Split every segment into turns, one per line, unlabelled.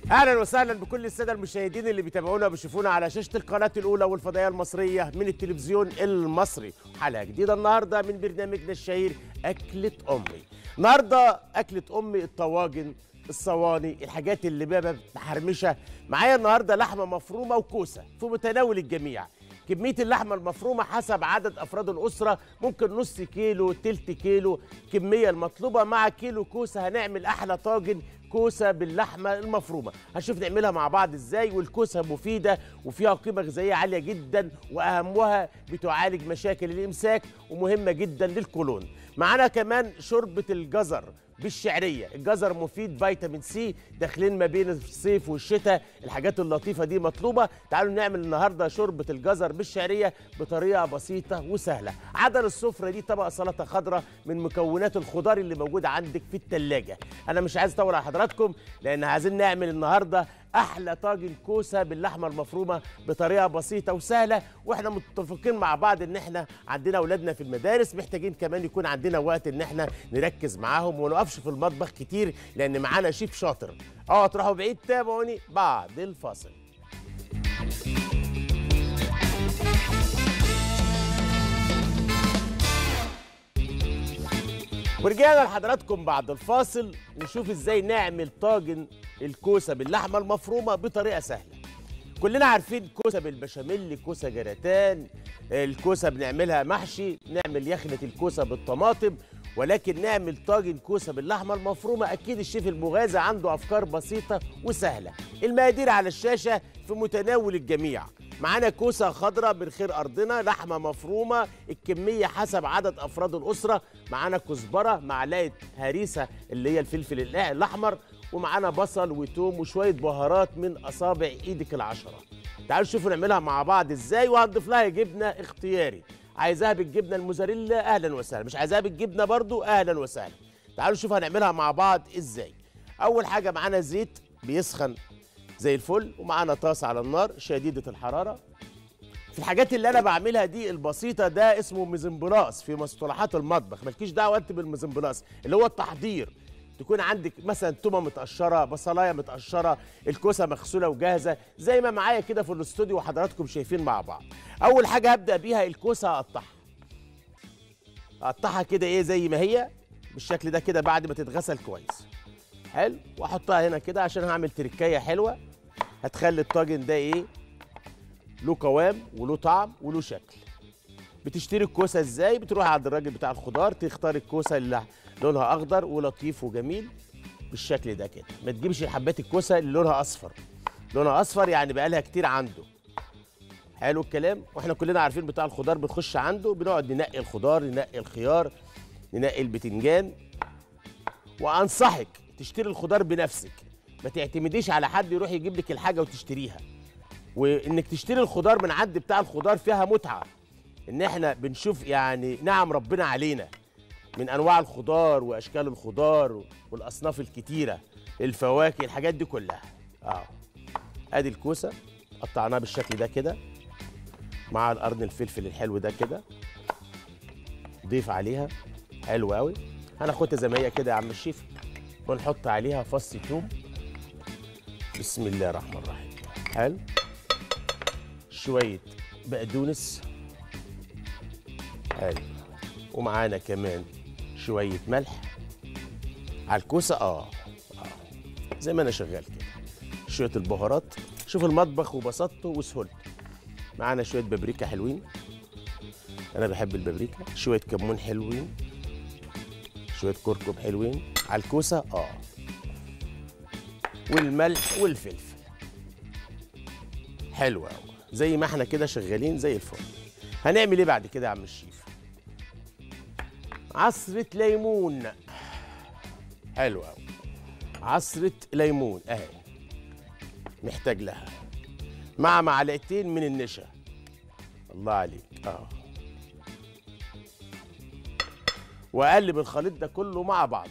اهلا وسهلا بكل الساده المشاهدين اللي بيتابعونا وبيشوفونا على شاشه القناه الاولى والفضائيه المصريه من التلفزيون المصري حلقه جديده النهارده من برنامجنا الشهير اكله امي النهارده اكله امي الطواجن الصواني الحاجات اللي بقى محرمشه معايا النهارده لحمه مفرومه وكوسه في متناول الجميع كمية اللحمة المفرومة حسب عدد أفراد الأسرة ممكن نص كيلو تلت كيلو كمية المطلوبة مع كيلو كوسة هنعمل أحلى طاجن كوسة باللحمة المفرومة هنشوف نعملها مع بعض إزاي والكوسة مفيدة وفيها قيمة غذائية عالية جدا وأهمها بتعالج مشاكل الإمساك ومهمة جدا للقولون معانا كمان شوربة الجزر بالشعريه الجزر مفيد فيتامين سي داخلين ما بين الصيف والشتاء الحاجات اللطيفه دي مطلوبه تعالوا نعمل النهارده شوربه الجزر بالشعريه بطريقه بسيطه وسهله عدل السفره دي طبق سلطه خضراء من مكونات الخضار اللي موجوده عندك في الثلاجه انا مش عايز اطول على حضراتكم لان عايزين نعمل النهارده احلى طاجن كوسه باللحمه المفرومه بطريقه بسيطه وسهله واحنا متفقين مع بعض ان احنا عندنا اولادنا في المدارس محتاجين كمان يكون عندنا وقت ان احنا نركز معاهم وما نقفش في المطبخ كتير لان معانا شيف شاطر اه تروحوا بعيد تابعوني بعد الفاصل ورجعنا لحضراتكم بعد الفاصل نشوف ازاي نعمل طاجن الكوسه باللحمه المفرومه بطريقه سهله كلنا عارفين كوسه بالبشاميل كوسه جراتان الكوسه بنعملها محشي نعمل يخنه الكوسه بالطماطم ولكن نعمل طاجن كوسه باللحمه المفرومه اكيد الشيف المغازى عنده افكار بسيطه وسهله المقادير على الشاشه في متناول الجميع معانا كوسه خضراء من خير ارضنا لحمه مفرومه الكميه حسب عدد افراد الاسره معانا كزبره معلقه هريسه اللي هي الفلفل الاحمر ومعانا بصل وتوم وشويه بهارات من اصابع ايدك العشره تعالوا نشوفوا نعملها مع بعض ازاي وهنضيف لها جبنه اختياري عايزاها بالجبنه الموزاريلا اهلا وسهلا مش عايزاها بالجبنه برضو اهلا وسهلا تعالوا نشوف هنعملها مع بعض ازاي اول حاجه معانا زيت بيسخن زي الفل ومعانا طاسه على النار شديده الحراره في الحاجات اللي انا بعملها دي البسيطه ده اسمه ميزنبلاس في مصطلحات المطبخ مالكيش دعوه انت بالميزنبلاس اللي هو التحضير تكون عندك مثلا تومه متقشره بصلايه متقشره الكوسه مغسوله وجاهزه زي ما معايا كده في الاستوديو وحضراتكم شايفين مع بعض اول حاجه هبدا بيها الكوسه اقطعها اقطعها كده ايه زي ما هي بالشكل ده كده بعد ما تتغسل كويس حلو واحطها هنا كده عشان هعمل تركايه حلوه هتخلي الطاجن ده ايه له قوام وله طعم وله شكل بتشتري الكوسه ازاي بتروح عند الراجل بتاع الخضار تختار الكوسه اللي لونها اخضر ولطيف وجميل بالشكل ده كده ما تجيبش حبات الكوسه اللي لونها اصفر لونها اصفر يعني بقالها كتير عنده حلو الكلام واحنا كلنا عارفين بتاع الخضار بنخش عنده بنقعد ننقي الخضار ننقي الخيار ننقي البتنجان وانصحك تشتري الخضار بنفسك ما تعتمديش على حد يروح يجيب لك الحاجه وتشتريها وانك تشتري الخضار من عند بتاع الخضار فيها متعه ان احنا بنشوف يعني نعم ربنا علينا من انواع الخضار واشكال الخضار والاصناف الكتيره الفواكه الحاجات دي كلها اه ادي الكوسه قطعناها بالشكل ده كده مع القرن الفلفل الحلو ده كده ضيف عليها حلو قوي هناخدها زي ما هي كده يا عم الشيف ونحط عليها فص ثوم بسم الله الرحمن الرحيم حلو شويه بقدونس حلو ومعانا كمان شويه ملح على الكوسه اه اه زي ما انا شغال كده شويه البهارات شوف المطبخ وبساطته وسهولته معانا شويه بابريكا حلوين انا بحب البابريكا شويه كمون حلوين شويه كركم حلوين على الكوسه اه والملح والفلفل حلو قوي زي ما احنا كده شغالين زي الفل هنعمل ايه بعد كده يا عم الشيف عصرة ليمون حلو قوي عصرة ليمون اهي محتاج لها مع معلقتين من النشا الله عليك اه واقلب الخليط ده كله مع بعضه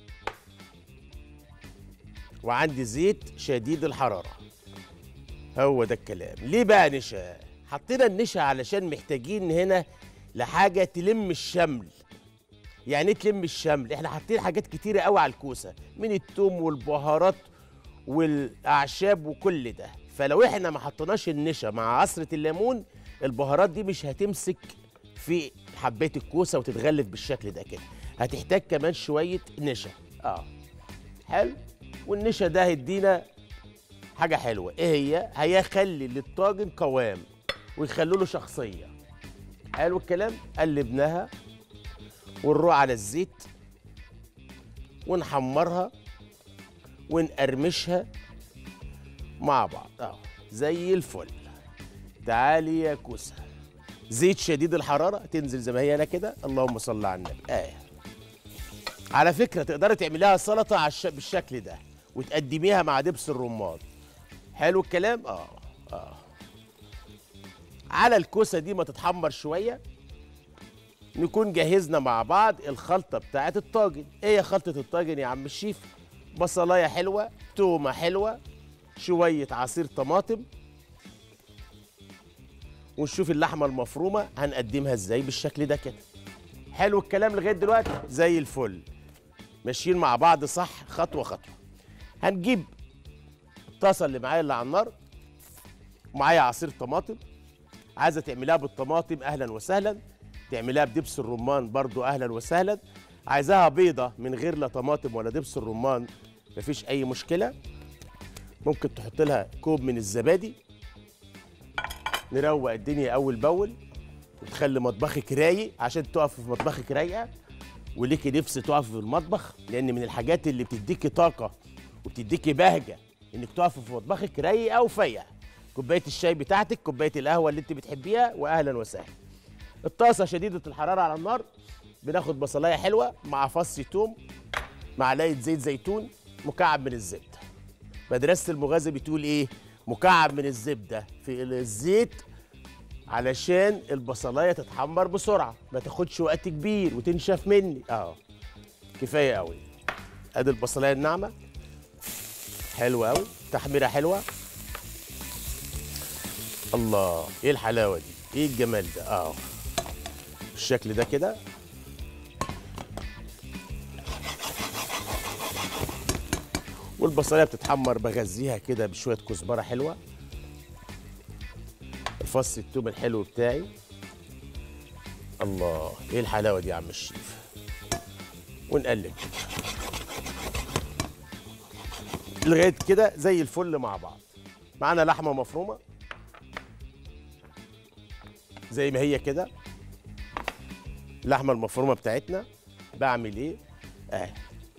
وعندي زيت شديد الحراره هو ده الكلام ليه بقى نشا حطينا النشا علشان محتاجين هنا لحاجه تلم الشمل يعني ايه تلم الشمل احنا حاطين حاجات كتيره قوي على الكوسه من التوم والبهارات والاعشاب وكل ده فلو احنا ما حطيناش النشا مع عصره الليمون البهارات دي مش هتمسك في حبات الكوسه وتتغلف بالشكل ده كده هتحتاج كمان شويه نشا اه حلو والنشا ده هيدينا حاجه حلوه ايه هي هيخلي للطاجن قوام ويخلوا له شخصيه حلو الكلام قلبناها ونروح على الزيت ونحمرها ونقرمشها مع بعض اه زي الفل تعالي يا كوسه زيت شديد الحراره تنزل زي ما هي انا كده اللهم صل على النبي اه على فكره تقدري تعمليها سلطه على الش... بالشكل ده وتقدميها مع دبس الرمان حلو الكلام اه اه على الكوسه دي ما تتحمر شويه نكون جهزنا مع بعض الخلطه بتاعه الطاجن ايه هي خلطه الطاجن يا عم الشيف بصلايه حلوه تومه حلوه شويه عصير طماطم ونشوف اللحمه المفرومه هنقدمها ازاي بالشكل ده كده حلو الكلام لغايه دلوقتي زي الفل ماشيين مع بعض صح خطوه خطوه هنجيب الطاسه اللي معايا اللي على النار ومعايا عصير طماطم عايزه تعمليها بالطماطم اهلا وسهلا تعمليها بدبس الرمان برضو اهلا وسهلا عايزاها بيضه من غير لا طماطم ولا دبس الرمان مفيش اي مشكله ممكن تحط لها كوب من الزبادي نروق الدنيا اول باول وتخلي مطبخك رايق عشان تقف في مطبخك رايقه وليكي نفس تقف في المطبخ لان من الحاجات اللي بتديكي طاقه وبتديكي بهجه انك تقف في مطبخك رايقه وفيا كوبايه الشاي بتاعتك كوبايه القهوه اللي انت بتحبيها واهلا وسهلا الطاسه شديده الحراره على النار بناخد بصلايه حلوه مع فص توم معلقه زيت زيتون مكعب من الزبده مدرسه المغازي بتقول ايه مكعب من الزبده في الزيت علشان البصلايه تتحمر بسرعه ما تاخدش وقت كبير وتنشف مني اه كفايه قوي ادي البصلايه الناعمه حلوه قوي تحميره حلوه الله ايه الحلاوه دي ايه الجمال ده اه بالشكل ده كده والبصلايه بتتحمر بغذيها كده بشويه كزبره حلوه الفص التوم الحلو بتاعي الله ايه الحلاوه دي يا عم الشيف ونقلب لغايه كده زي الفل مع بعض معانا لحمه مفرومه زي ما هي كده اللحمه المفرومه بتاعتنا بعمل ايه اه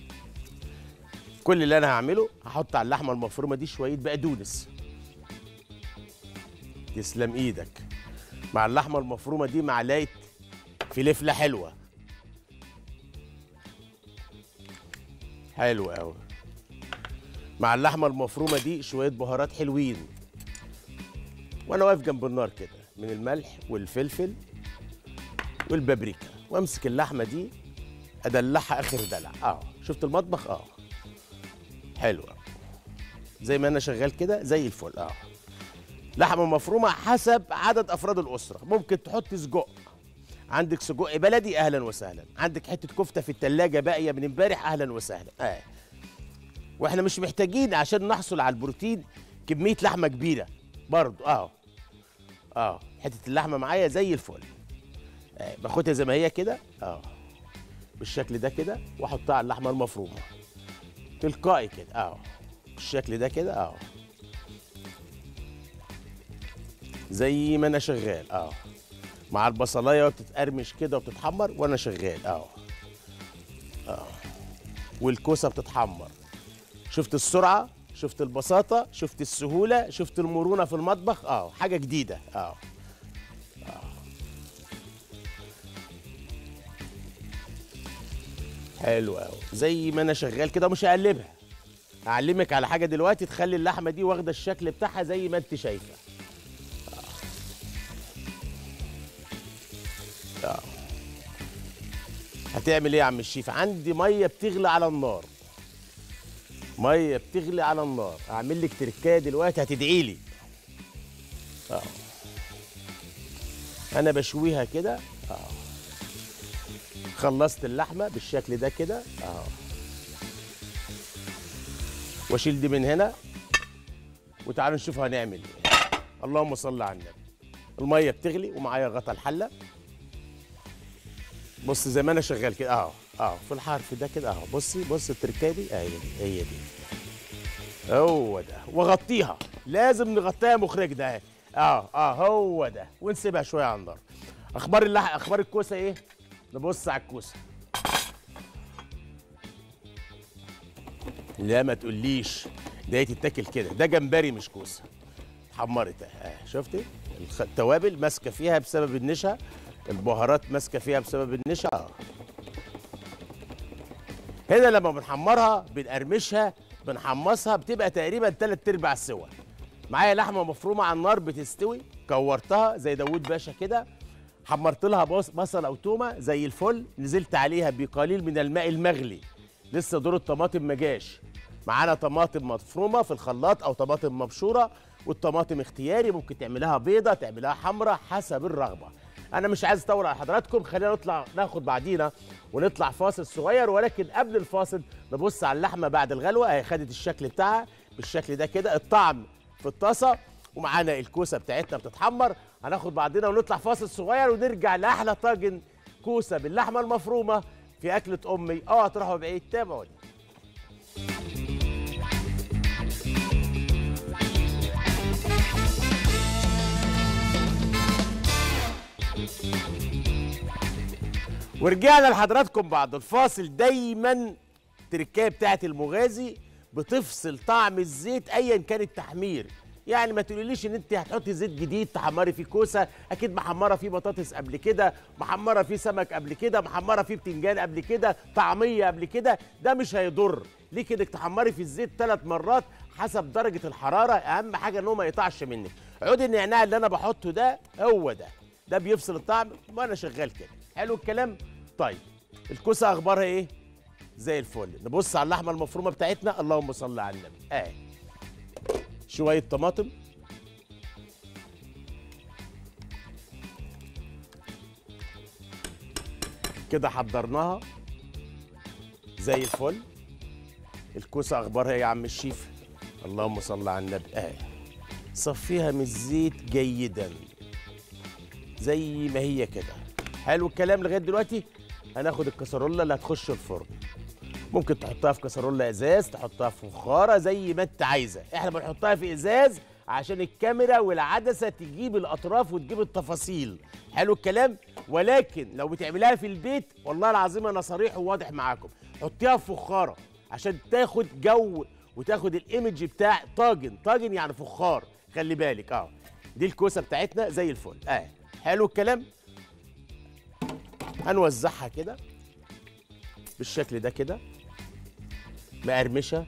كل اللي انا هعمله هحط على اللحمه المفرومه دي شويه بقدونس تسلم ايدك مع اللحمه المفرومه دي معلقه فلفله حلوه حلو قوي مع اللحمه المفرومه دي شويه بهارات حلوين وانا واقف جنب النار كده من الملح والفلفل والبابريكا وامسك اللحمه دي ادلعها اخر دلع اه شفت المطبخ اه حلوه زي ما انا شغال كده زي الفل اه لحمه مفرومه حسب عدد افراد الاسره ممكن تحط سجق عندك سجق بلدي اهلا وسهلا عندك حته كفته في التلاجة باقيه من امبارح اهلا وسهلا اه واحنا مش محتاجين عشان نحصل على البروتين كميه لحمه كبيره برضو اه اه حته اللحمه معايا زي الفل آه. باخدها زي ما هي كده اه بالشكل ده كده واحطها على اللحمه المفرومه تلقائي كده اه بالشكل ده كده اه زي ما انا شغال اه مع البصلايه وبتتقرمش كده وبتتحمر وانا شغال اه اه والكوسه بتتحمر شفت السرعه شفت البساطه شفت السهوله شفت المرونه في المطبخ اه حاجه جديده اه حلو قوي زي ما انا شغال كده مش هقلبها هعلمك على حاجه دلوقتي تخلي اللحمه دي واخده الشكل بتاعها زي ما انت شايفه آه. آه. هتعمل ايه يا عم الشيف عندي ميه بتغلي على النار ميه بتغلي على النار هعمل لك تركايه دلوقتي هتدعي لي اه انا بشويها كده اه خلصت اللحمه بالشكل ده كده اه واشيل دي من هنا وتعالوا نشوف هنعمل ايه اللهم صل على النبي الميه بتغلي ومعايا غطا الحله بص زي ما انا شغال كده اهو اهو في الحرف ده كده اهو بصي بص التركايه دي اهي دي هي دي هو ده واغطيها لازم نغطيها مخرج ده اهي اه اه هو ده ونسيبها شويه على النار اخبار اللح اخبار الكوسه ايه نبص على الكوسه لا ما تقوليش ده تتاكل كده ده جمبري مش كوسه اتحمرت اهي آه، شفتي الخ- التوابل ماسكه فيها بسبب النشا البهارات ماسكه فيها بسبب النشا اه هنا لما بنحمرها بنقرمشها بنحمصها بتبقى تقريبا تلات ارباع سوا معايا لحمه مفرومه على النار بتستوي كورتها زي داوود باشا كده حمرت لها بص- بصل او تومه زي الفل نزلت عليها بقليل من الماء المغلي لسه دور الطماطم ما جاش معانا طماطم مفرومه في الخلاط او طماطم مبشوره والطماطم اختياري ممكن تعملها بيضه تعملها حمراء حسب الرغبه انا مش عايز اطول على حضراتكم خلينا نطلع ناخد بعدينا ونطلع فاصل صغير ولكن قبل الفاصل نبص على اللحمه بعد الغلوه هي خدت الشكل بتاعها بالشكل ده كده الطعم في الطاسه ومعانا الكوسه بتاعتنا بتتحمر هناخد بعضنا ونطلع فاصل صغير ونرجع لاحلى طاجن كوسه باللحمه المفرومه في اكله امي اوعى تروحوا بعيد تابعوني ورجعنا لحضراتكم بعد الفاصل دايما التركايه بتاعت المغازي بتفصل طعم الزيت ايا كان التحمير يعني ما تقوليليش ان انت هتحطي زيت جديد تحمري فيه كوسه اكيد محمره فيه بطاطس قبل كده محمره فيه سمك قبل كده محمره فيه بتنجان قبل كده طعميه قبل كده ده مش هيضر ليك انك تحمري في الزيت ثلاث مرات حسب درجه الحراره اهم حاجه ان هو ما يقطعش منك عود النعناع اللي انا بحطه ده هو ده ده بيفصل الطعم وانا شغال كده حلو الكلام طيب الكوسه اخبارها ايه زي الفل نبص على اللحمه المفرومه بتاعتنا اللهم صل على النبي اهي شويه طماطم كده حضرناها زي الفل الكوسه اخبارها ايه يا عم الشيف اللهم صل على النبي اهي صفيها من الزيت جيدا زي ما هي كده حلو الكلام لغايه دلوقتي هناخد الكسرولة اللي هتخش الفرن ممكن تحطها في كسرولة ازاز تحطها في فخاره زي ما انت عايزه احنا بنحطها في ازاز عشان الكاميرا والعدسه تجيب الاطراف وتجيب التفاصيل حلو الكلام ولكن لو بتعملها في البيت والله العظيم انا صريح وواضح معاكم حطيها في فخاره عشان تاخد جو وتاخد الايمج بتاع طاجن طاجن يعني فخار خلي بالك اه دي الكوسه بتاعتنا زي الفل اه حلو الكلام هنوزعها كده بالشكل ده كده مقرمشه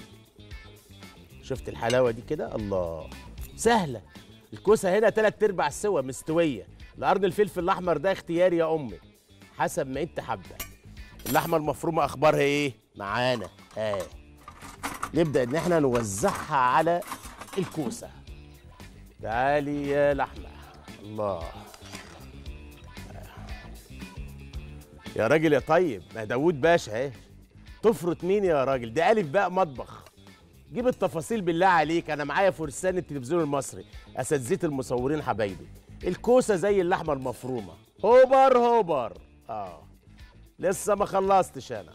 شفت الحلاوه دي كده الله سهله الكوسه هنا تلات ارباع سوا مستويه القرن الفلفل الاحمر ده اختياري يا امي حسب ما انت حابه اللحمه المفرومه اخبارها ايه معانا اه نبدا ان احنا نوزعها على الكوسه تعالي يا لحمه الله يا راجل يا طيب ما داوود باشا اهي تفرط مين يا راجل ده الف باء مطبخ جيب التفاصيل بالله عليك انا معايا فرسان التلفزيون المصري اساتذه المصورين حبايبي الكوسه زي اللحمه المفرومه هوبر هوبر اه لسه ما خلصتش انا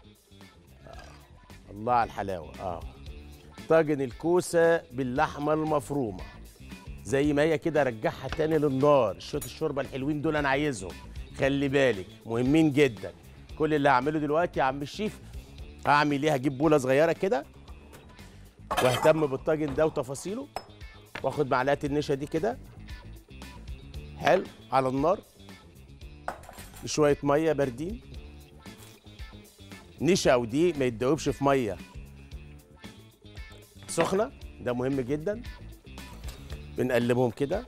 آه. الله على الحلاوه اه طاجن الكوسه باللحمه المفرومه زي ما هي كده رجعها تاني للنار شويه الشوربه الحلوين دول انا عايزهم خلي بالك مهمين جدا كل اللي هعمله دلوقتي يا عم الشيف هعمل ايه هجيب بوله صغيره كده واهتم بالطاجن ده وتفاصيله واخد معلقه النشا دي كده حلو على النار بشويه ميه باردين نشا او دي ما يتدوبش في ميه سخنه ده مهم جدا بنقلبهم كده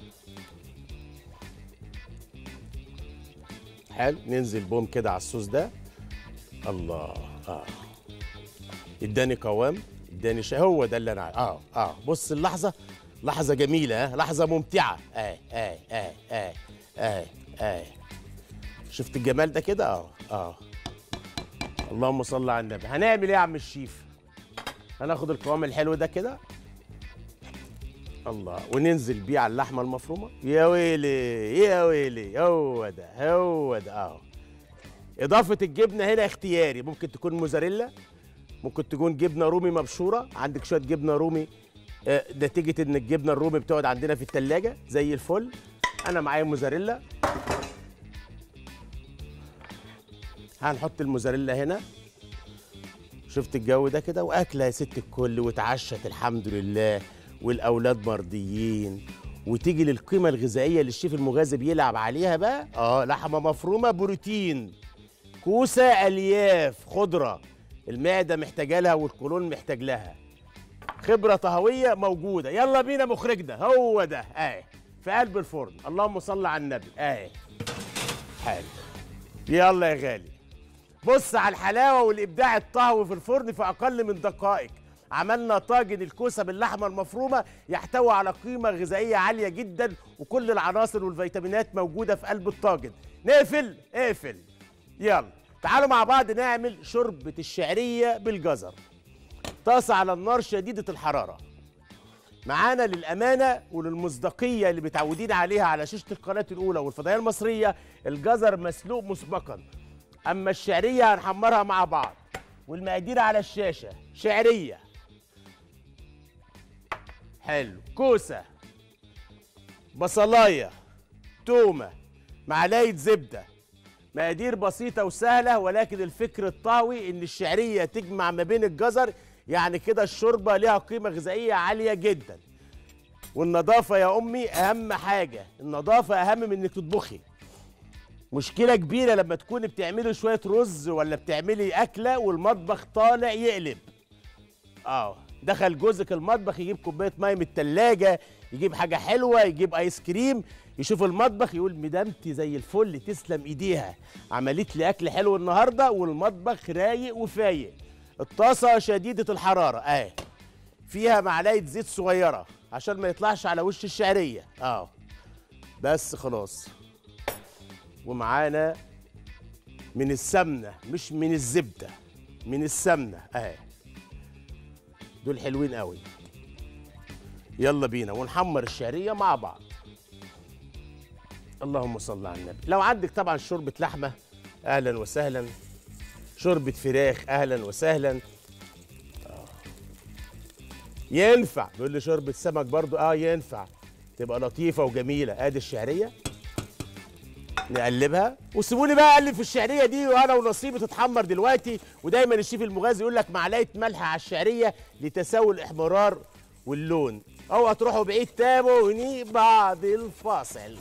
حلو ننزل بهم كده على الصوص ده الله اه اداني قوام اداني شيء هو ده اللي انا عايز. اه اه بص اللحظه لحظه جميله ها لحظه ممتعه اه اه اه اه اه اه شفت الجمال ده كده اه اه اللهم صل على النبي هنعمل ايه يا عم الشيف هناخد القوام الحلو ده كده الله وننزل بيه على اللحمه المفرومه يا ويلي يا ويلي هو ده هو ده اهو اضافه الجبنه هنا اختياري ممكن تكون موزاريلا ممكن تكون جبنه رومي مبشوره عندك شويه جبنه رومي آه، نتيجه ان الجبنه الرومي بتقعد عندنا في التلاجة زي الفل انا معايا موزاريلا هنحط الموزاريلا هنا شفت الجو ده كده واكله يا ست الكل واتعشت الحمد لله والاولاد مرضيين وتيجي للقيمه الغذائيه اللي الشيف المغازي بيلعب عليها بقى اه لحمه مفرومه بروتين كوسه الياف خضره المعده محتاجه لها والقولون محتاج لها خبره طهويه موجوده يلا بينا مخرجنا هو ده اهي في قلب الفرن اللهم صل على النبي اهي حلو يلا يا غالي بص على الحلاوه والابداع الطهوي في الفرن في اقل من دقائق عملنا طاجن الكوسه باللحمه المفرومه يحتوي على قيمه غذائيه عاليه جدا وكل العناصر والفيتامينات موجوده في قلب الطاجن نقفل اقفل يلا تعالوا مع بعض نعمل شوربه الشعريه بالجزر طاسه على النار شديده الحراره معانا للامانه وللمصداقيه اللي متعودين عليها على شاشه القناه الاولى والفضائيه المصريه الجزر مسلوق مسبقا اما الشعريه هنحمرها مع بعض والمقادير على الشاشه شعريه حلو كوسه بصلايه تومه معلقه زبده مقادير بسيطة وسهلة ولكن الفكر الطاوي إن الشعرية تجمع ما بين الجزر يعني كده الشوربة ليها قيمة غذائية عالية جدا والنظافة يا أمي أهم حاجة النظافة أهم من إنك تطبخي مشكلة كبيرة لما تكوني بتعملي شوية رز ولا بتعملي أكلة والمطبخ طالع يقلب اه دخل جوزك المطبخ يجيب كوبايه ميه من التلاجة يجيب حاجه حلوه يجيب ايس كريم يشوف المطبخ يقول مدامتي زي الفل تسلم ايديها عملت لي اكل حلو النهارده والمطبخ رايق وفايق الطاسه شديده الحراره اهي فيها معلقه زيت صغيره عشان ما يطلعش على وش الشعريه اه بس خلاص ومعانا من السمنه مش من الزبده من السمنه اهي دول حلوين قوي يلا بينا ونحمر الشعريه مع بعض اللهم صل على النبي لو عندك طبعا شوربه لحمه اهلا وسهلا شوربه فراخ اهلا وسهلا آه. ينفع بيقول لي شوربه سمك برضو اه ينفع تبقى لطيفه وجميله ادي الشعريه نقلبها وسيبوني بقى اقلب في الشعريه دي وانا ونصيبي تتحمر دلوقتي ودايما الشيف المغازي يقول لك معلقه ملح على الشعريه لتساوي الاحمرار واللون اوعى تروحوا بعيد تابعوني بعد الفاصل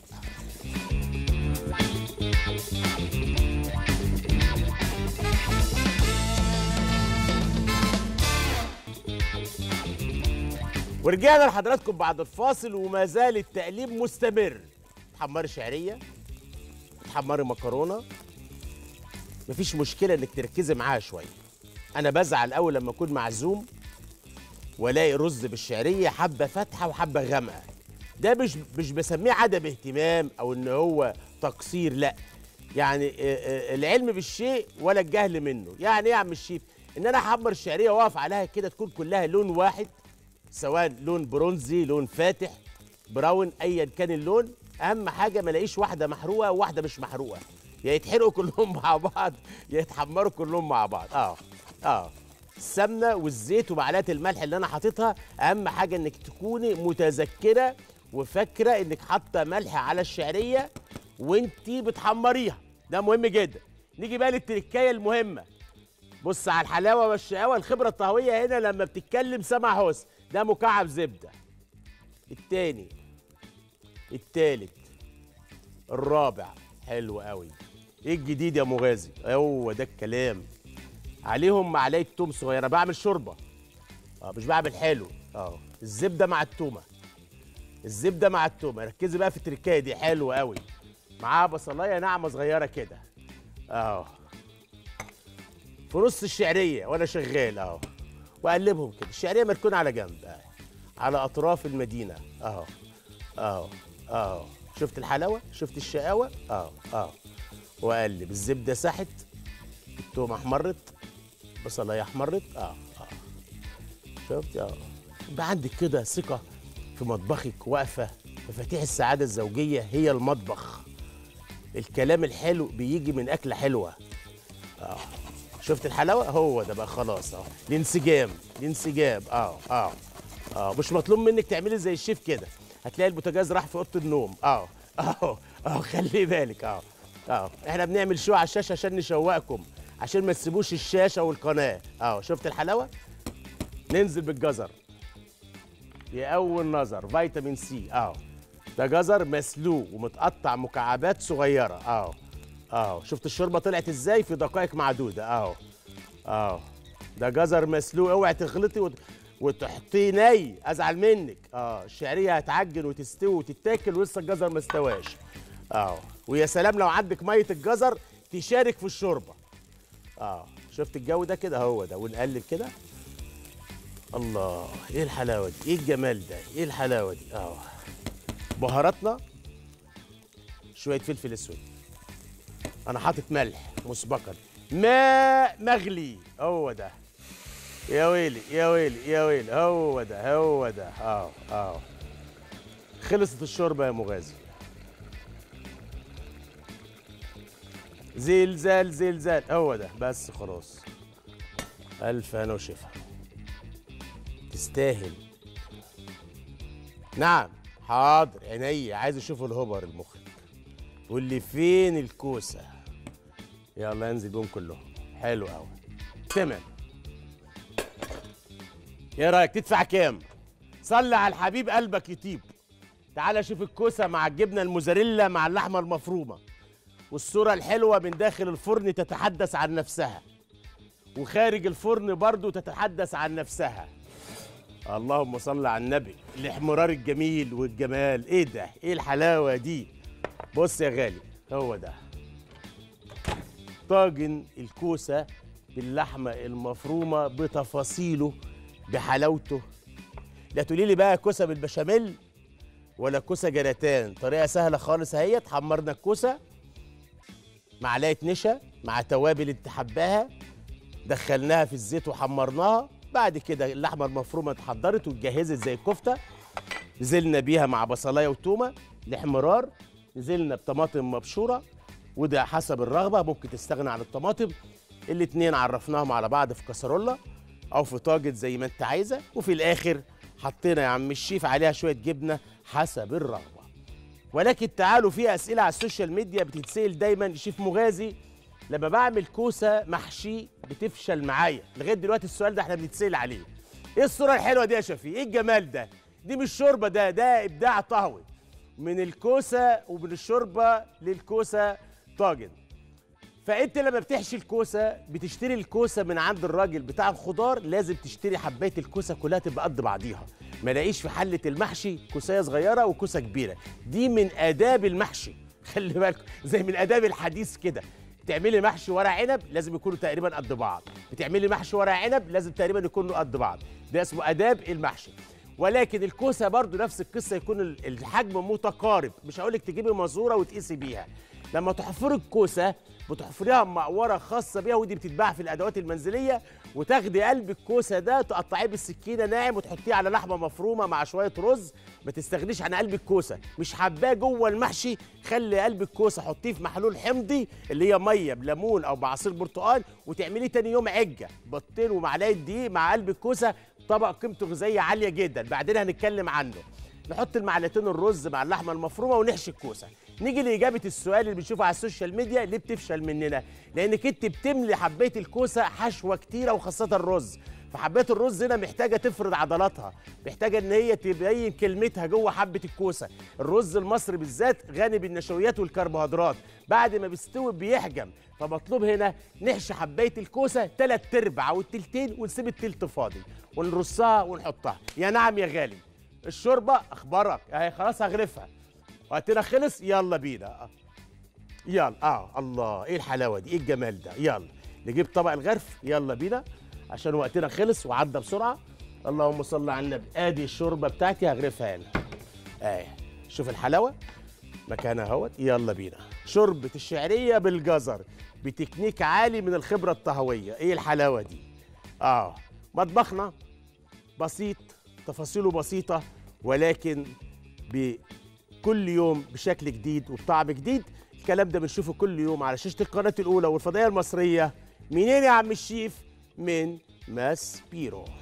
ورجعنا لحضراتكم بعد الفاصل وما زال التقليب مستمر تحمري شعريه تحمري مكرونه مفيش مشكله انك تركزي معاها شويه انا بزعل اول لما اكون معزوم والاقي رز بالشعريه حبه فاتحه وحبه غامقه ده مش مش بسميه عدم اهتمام او ان هو تقصير لا يعني آه، آه، العلم بالشيء ولا الجهل منه يعني ايه يا عم الشيف ان انا احمر الشعريه واقف عليها كده تكون كلها لون واحد سواء لون برونزي لون فاتح براون ايا كان اللون اهم حاجه ما الاقيش واحده محروقه وواحده مش محروقه يا يتحرقوا كلهم مع بعض يا يتحمروا كلهم مع بعض اه اه السمنه والزيت ومعلقه الملح اللي انا حاططها اهم حاجه انك تكوني متذكره وفاكره انك حاطه ملح على الشعريه وانتي بتحمريها ده مهم جدا نيجي بقى للتركايه المهمه بص على الحلاوه والشقاوه الخبره الطهويه هنا لما بتتكلم سمع حسن ده مكعب زبده التاني التالت الرابع حلو قوي ايه الجديد يا مغازي هو ده الكلام عليهم معلقه توم صغيره بعمل شوربه اه مش بعمل حلو اه الزبده مع التومه الزبده مع التومه ركزي بقى في التركايه دي حلوه قوي معاها بصلايه ناعمه صغيره كده اه في نص الشعريه وانا شغال اهو واقلبهم كده الشعريه مركونه على جنب آه. على اطراف المدينه اهو اهو اهو شفت الحلاوه شفت الشقاوه اهو اهو واقلب الزبده ساحت التومه احمرت بصلايه احمرت اه اه شفت اه يبقى عندك كده ثقه في مطبخك واقفه مفاتيح السعاده الزوجيه هي المطبخ الكلام الحلو بيجي من اكله حلوه اه شفت الحلاوه هو ده بقى خلاص اه الانسجام الانسجام اه اه اه مش مطلوب منك تعملي زي الشيف كده هتلاقي البوتاجاز راح في اوضه النوم اه اه اه خلي بالك اه اه احنا بنعمل شو على الشاشه عشان نشوقكم عشان ما تسيبوش الشاشه والقناه اه شفت الحلاوه ننزل بالجزر يا اول نظر فيتامين سي اه ده جزر مسلوق ومتقطع مكعبات صغيره اه اه شفت الشوربه طلعت ازاي في دقائق معدوده اه اه ده جزر مسلوق اوعي تغلطي وت... وتحطيه ني ازعل منك اه الشعريه هتعجن وتستوي وتتاكل ولسه الجزر ما استواش اه ويا سلام لو عندك ميه الجزر تشارك في الشوربه اه شفت الجو ده كده هو ده ونقلب كده الله ايه الحلاوه دي ايه الجمال ده ايه الحلاوه دي اه بهاراتنا شويه فلفل اسود انا حاطط ملح مسبقا ماء مغلي هو ده يا ويلي يا ويلي يا ويلي هو ده هو ده اه اه خلصت الشوربه يا مغازي زلزال زلزال هو ده بس خلاص الف هنا وشفا تستاهل نعم حاضر عينيا عايز اشوف الهبر المخرج واللي فين الكوسه يلا انزل بيهم كلهم حلو قوي تمام ايه رايك تدفع كام صلي على الحبيب قلبك يطيب تعال شوف الكوسه مع الجبنه الموزاريلا مع اللحمه المفرومه والصوره الحلوه من داخل الفرن تتحدث عن نفسها وخارج الفرن برضو تتحدث عن نفسها اللهم صل على النبي الاحمرار الجميل والجمال ايه ده ايه الحلاوه دي بص يا غالي هو ده طاجن الكوسه باللحمه المفرومه بتفاصيله بحلاوته لا تقولي لي بقى كوسه بالبشاميل ولا كوسه جراتان طريقه سهله خالص اهيت حمرنا الكوسه معلقه نشا مع توابل انت حباها دخلناها في الزيت وحمرناها بعد كده اللحمه المفرومه اتحضرت واتجهزت زي الكفته نزلنا بيها مع بصلايه وتومه الاحمرار نزلنا بطماطم مبشوره وده حسب الرغبه ممكن تستغنى عن الطماطم الاتنين عرفناهم على بعض في كسرولة او في طاجن زي ما انت عايزه وفي الاخر حطينا يا عم الشيف عليها شويه جبنه حسب الرغبه ولكن تعالوا في اسئله على السوشيال ميديا بتتسال دايما شيف مغازي لما بعمل كوسه محشي بتفشل معايا لغايه دلوقتي السؤال ده احنا بنتسال عليه ايه الصوره الحلوه دي يا شفيق ايه الجمال ده دي مش شوربه ده ده ابداع طهوي من الكوسه ومن الشوربه للكوسه طاجن فانت لما بتحشي الكوسه بتشتري الكوسه من عند الراجل بتاع الخضار لازم تشتري حبايه الكوسه كلها تبقى قد بعضيها ما لاقيش في حله المحشي كوسايه صغيره وكوسه كبيره دي من اداب المحشي خلي بالكم زي من اداب الحديث كده بتعملي محشي ورق عنب لازم يكونوا تقريبا قد بعض بتعملي محشي ورق عنب لازم تقريبا يكونوا قد بعض ده اسمه اداب المحشي ولكن الكوسه برضو نفس القصه يكون ال- الحجم متقارب مش هقول لك تجيبي مزوره وتقيسي بيها لما تحفري الكوسه بتحفريها بمقوره خاصه بيها ودي بتتباع في الادوات المنزليه وتاخدي قلب الكوسه ده تقطعيه بالسكينه ناعم وتحطيه على لحمه مفرومه مع شويه رز ما تستغنيش عن قلب الكوسه مش حباه جوه المحشي خلي قلب الكوسه حطيه في محلول حمضي اللي هي ميه بليمون او بعصير برتقال وتعمليه تاني يوم عجه بيضتين ومعلقه دقيق مع قلب الكوسه طبق قيمته غذائيه عاليه جدا بعدين هنتكلم عنه نحط المعلقتين الرز مع اللحمه المفرومه ونحشي الكوسه نيجي لاجابه السؤال اللي بنشوفه على السوشيال ميديا ليه بتفشل مننا لانك انت بتملي حبايه الكوسه حشوه كتيره وخاصه الرز فحبايه الرز هنا محتاجه تفرد عضلاتها محتاجه ان هي تبين كلمتها جوه حبه الكوسه الرز المصري بالذات غني بالنشويات والكربوهيدرات بعد ما بيستوي بيحجم فمطلوب هنا نحشي حبايه الكوسه تلات ارباع او التلتين ونسيب التلت فاضي ونرصها ونحطها يا نعم يا غالي الشوربه اخبارك اهي خلاص هغرفها وقتنا خلص يلا بينا آه. يلا اه الله ايه الحلاوه دي ايه الجمال ده يلا نجيب طبق الغرف يلا بينا عشان وقتنا خلص وعدى بسرعه اللهم صل على النبي ادي الشوربه بتاعتي هغرفها هنا اهي شوف الحلاوه مكانها اهوت يلا بينا شوربه الشعريه بالجزر بتكنيك عالي من الخبره الطهويه ايه الحلاوه دي اه مطبخنا بسيط تفاصيله بسيطه ولكن بكل يوم بشكل جديد وبطعم جديد الكلام ده بنشوفه كل يوم على شاشه القناه الاولى والفضائيه المصريه منين يا عم الشيف من ماس بيرو